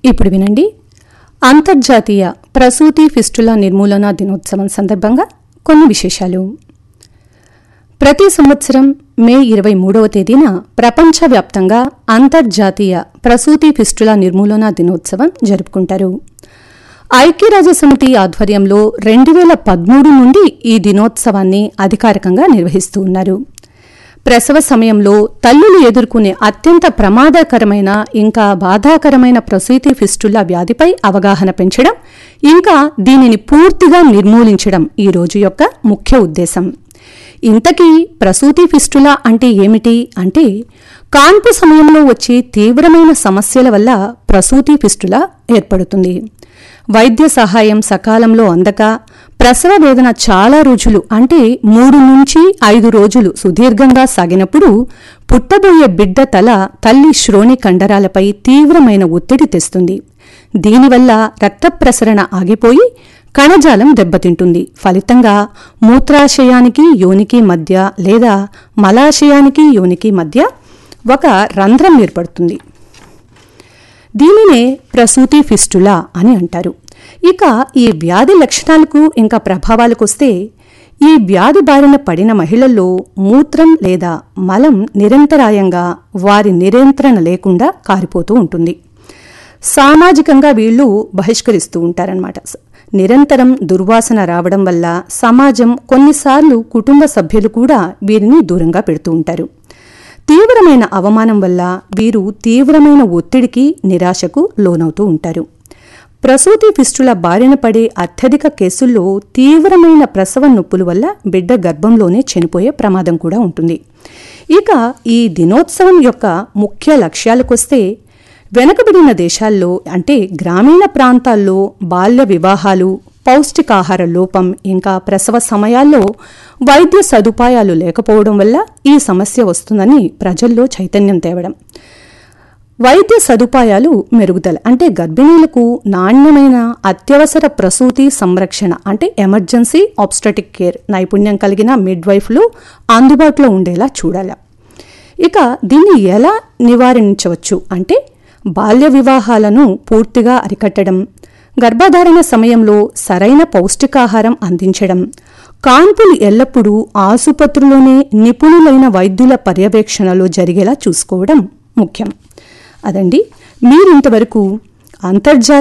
ఇప్పుడు వినండి అంతర్జాతీయ ప్రసూతి ఫిస్టులా నిర్మూలన దినోత్సవం సందర్భంగా కొన్ని విశేషాలు ప్రతి సంవత్సరం మే ఇరవై మూడవ తేదీన ప్రపంచవ్యాప్తంగా అంతర్జాతీయ ప్రసూతి ఫిస్టులా నిర్మూలన దినోత్సవం జరుపుకుంటారు ఐక్యరాజ్యసమితి ఆధ్వర్యంలో రెండు వేల పదమూడు నుండి ఈ దినోత్సవాన్ని అధికారికంగా నిర్వహిస్తూ ఉన్నారు ప్రసవ సమయంలో తల్లులు ఎదుర్కొనే అత్యంత ప్రమాదకరమైన ఇంకా బాధాకరమైన ప్రసూతి ఫిస్టులా వ్యాధిపై అవగాహన పెంచడం ఇంకా దీనిని పూర్తిగా నిర్మూలించడం ఈ రోజు యొక్క ముఖ్య ఉద్దేశం ఇంతకీ ప్రసూతి ఫిస్టులా అంటే ఏమిటి అంటే కాన్పు సమయంలో వచ్చే తీవ్రమైన సమస్యల వల్ల ప్రసూతి ఫిస్టులా ఏర్పడుతుంది వైద్య సహాయం సకాలంలో అందక ప్రసవ వేదన చాలా రోజులు అంటే మూడు నుంచి ఐదు రోజులు సుదీర్ఘంగా సాగినప్పుడు పుట్టబోయే బిడ్డ తల తల్లి శ్రోణి కండరాలపై తీవ్రమైన ఒత్తిడి తెస్తుంది దీనివల్ల రక్త ప్రసరణ ఆగిపోయి కణజాలం దెబ్బతింటుంది ఫలితంగా మూత్రాశయానికి యోనికి మధ్య లేదా మలాశయానికి యోనికి మధ్య ఒక రంధ్రం ఏర్పడుతుంది దీనినే ప్రసూతి ఫిస్టులా అని అంటారు ఇక ఈ వ్యాధి లక్షణాలకు ఇంకా ప్రభావాలకు వస్తే ఈ వ్యాధి బారిన పడిన మహిళల్లో మూత్రం లేదా మలం నిరంతరాయంగా వారి నియంత్రణ లేకుండా కారిపోతూ ఉంటుంది సామాజికంగా వీళ్ళు బహిష్కరిస్తూ ఉంటారనమాట నిరంతరం దుర్వాసన రావడం వల్ల సమాజం కొన్నిసార్లు కుటుంబ సభ్యులు కూడా వీరిని దూరంగా పెడుతూ ఉంటారు తీవ్రమైన అవమానం వల్ల వీరు తీవ్రమైన ఒత్తిడికి నిరాశకు లోనవుతూ ఉంటారు ప్రసూతి ఫిస్టుల బారిన పడే అత్యధిక కేసుల్లో తీవ్రమైన ప్రసవ నొప్పుల వల్ల బిడ్డ గర్భంలోనే చనిపోయే ప్రమాదం కూడా ఉంటుంది ఇక ఈ దినోత్సవం యొక్క ముఖ్య లక్ష్యాలకొస్తే వెనకబడిన దేశాల్లో అంటే గ్రామీణ ప్రాంతాల్లో బాల్య వివాహాలు పౌష్టికాహార లోపం ఇంకా ప్రసవ సమయాల్లో వైద్య సదుపాయాలు లేకపోవడం వల్ల ఈ సమస్య వస్తుందని ప్రజల్లో చైతన్యం తేవడం వైద్య సదుపాయాలు మెరుగుదల అంటే గర్భిణీలకు నాణ్యమైన అత్యవసర ప్రసూతి సంరక్షణ అంటే ఎమర్జెన్సీ ఆబ్స్టటిక్ కేర్ నైపుణ్యం కలిగిన మిడ్వైఫ్లు అందుబాటులో ఉండేలా చూడాలి ఇక దీన్ని ఎలా నివారించవచ్చు అంటే బాల్య వివాహాలను పూర్తిగా అరికట్టడం గర్భధారణ సమయంలో సరైన పౌష్టికాహారం అందించడం కాన్పులు ఎల్లప్పుడూ ఆసుపత్రిలోనే నిపుణులైన వైద్యుల పర్యవేక్షణలో జరిగేలా చూసుకోవడం ముఖ్యం అదండి మీరింతవరకు అంతర్జాతీయ